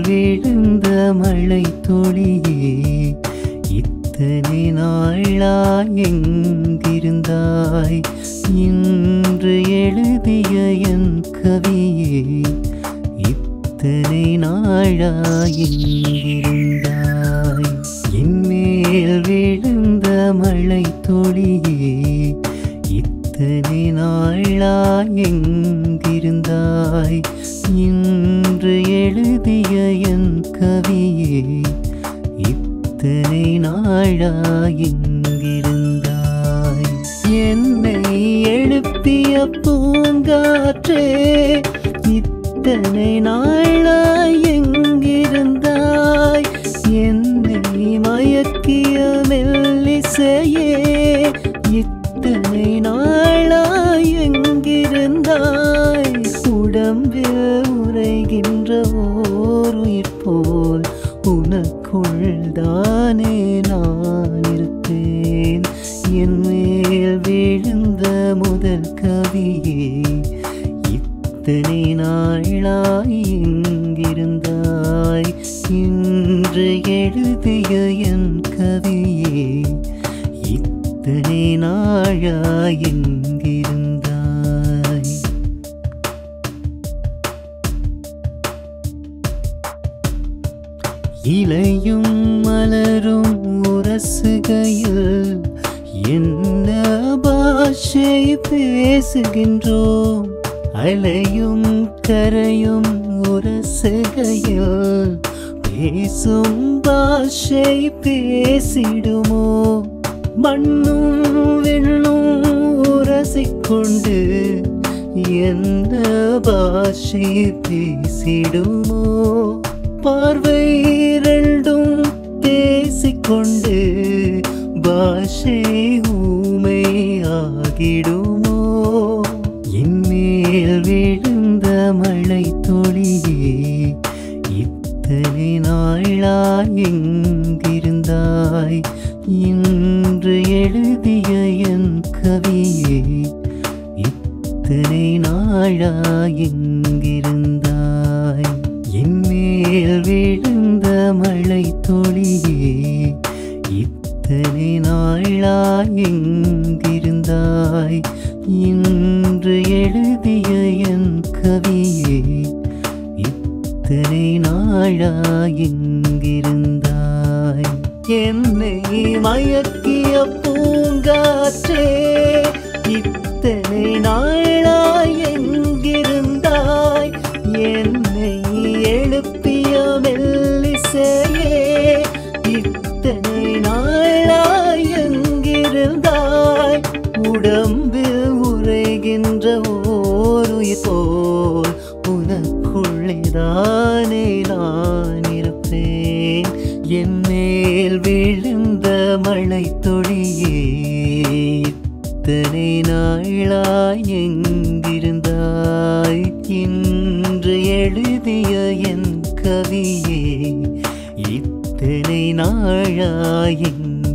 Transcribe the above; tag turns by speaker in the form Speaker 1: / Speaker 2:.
Speaker 1: விழுந்த மழை துளியே இத்தனை நாளாய் எங்கிருந்தாய் இன்று எழுதிய என் கவியே இத்தனை நாளாய் எங்கிருந்தாய் என் மேல் விழுந்த மழை துளியே இத்தனை நாளாய் எங்கிருந்தாய் இன்று எழுதிய என் கவியே இத்தனை நாளாய் எங்கிருந்தாய் என்னை எழுப்பிய பூங்காற்றே இத்தனை நாளாய் எங்கிருந்தாய் என்னை மயக்கிய மெல்லிசையே இத்தனை நாளாய் எங்கிருந்தாய் உடம்பில் உரைகின்ற ஓர் உயிர் போல் உனக்குள் தானே நான் இருப்பேன் என் மேல் விழுந்த முதல் கவியே இத்தனை நாளாய் எங்கிருந்தாய் இன்று எழுதிய என் கவியே இத்தனை நாளாய் எங்கிருந்தாய் இலையும் மலரும் உரசுகையில் என்ன பாஷை பேசுகின்றோம் அலையும் கரையும் உரசுகையில் பேசும் பாஷை பேசிடுமோ மண்ணும் வெண்ணும் உரசிக்கொண்டு எந்த பாஷை பேசிடுமோ பார்வை ரெண்டும் பேசிக்கொண்டு பாஷை ஊமை ஆகிடுமோ என் மேல் விழுந்த மழை துளியே இத்தனை நாளாய் எங்கிருந்தாய் இன்று எழுதிய என் கவியே இத்தனை நாளாய் எங்கிருந்தாய் என் மேல் விழுந்த மழை துளியே இத்தனை நாளாய் எங்கிருந்தாய் இன்று எழுதிய என் கவியே இத்தனை நாளாய் எங்கிருந்தாய் என்னை மயக்கிய பூங்காற்றே இத்தனை நாளாய் எங்கிருந்தாய் என்னை எழுப்பிய மெல்லிசையே இத்தனை நாளாய் எங்கிருந்தாய் உடம்பில் உரைகின்ற ஓர் உயிர் போல் உனக்குள்ளேதானே நான் இருப்பேன் என் மேல் விழுந்த மழை தொழியே இத்தனை நாளாய் எங்கிருந்தாய் இன்று எழுதிய என் கவியே இத்தனை நாளாய் எங்கிருந்தாய்